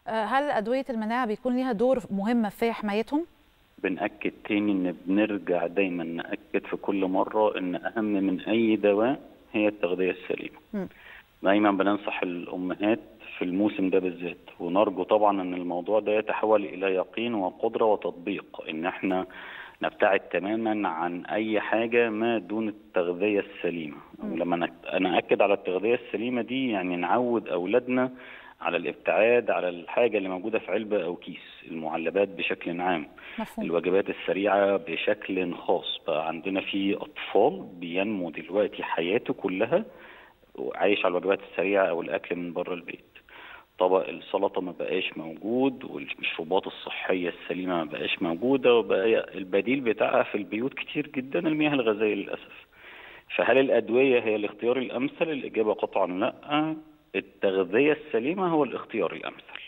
هل ادويه المناعه بيكون ليها دور مهم في حمايتهم بنأكد تاني ان بنرجع دايما نأكد في كل مرة ان اهم من اي دواء هي التغذية السليمة م. دايما بننصح الامهات في الموسم ده بالذات ونرجو طبعا ان الموضوع ده يتحول الى يقين وقدرة وتطبيق ان احنا نبتعد تماما عن اي حاجة ما دون التغذية السليمة م. ولما انا اكد على التغذية السليمة دي يعني نعود اولادنا على الابتعاد على الحاجة اللي موجودة في علبة أو كيس المعلبات بشكل عام مفهوم. الوجبات السريعة بشكل خاص بقى عندنا في أطفال بينمو دلوقتي حياته كلها عايش على الوجبات السريعة أو الأكل من بره البيت طبق السلطة ما بقاش موجود والمشروبات الصحية السليمة ما بقاش موجودة وبقى البديل بتاعها في البيوت كتير جدا المياه الغازية للأسف فهل الأدوية هي الاختيار الأمثل؟ الإجابة قطعا لأ التغذية السليمة هو الاختيار الأمثل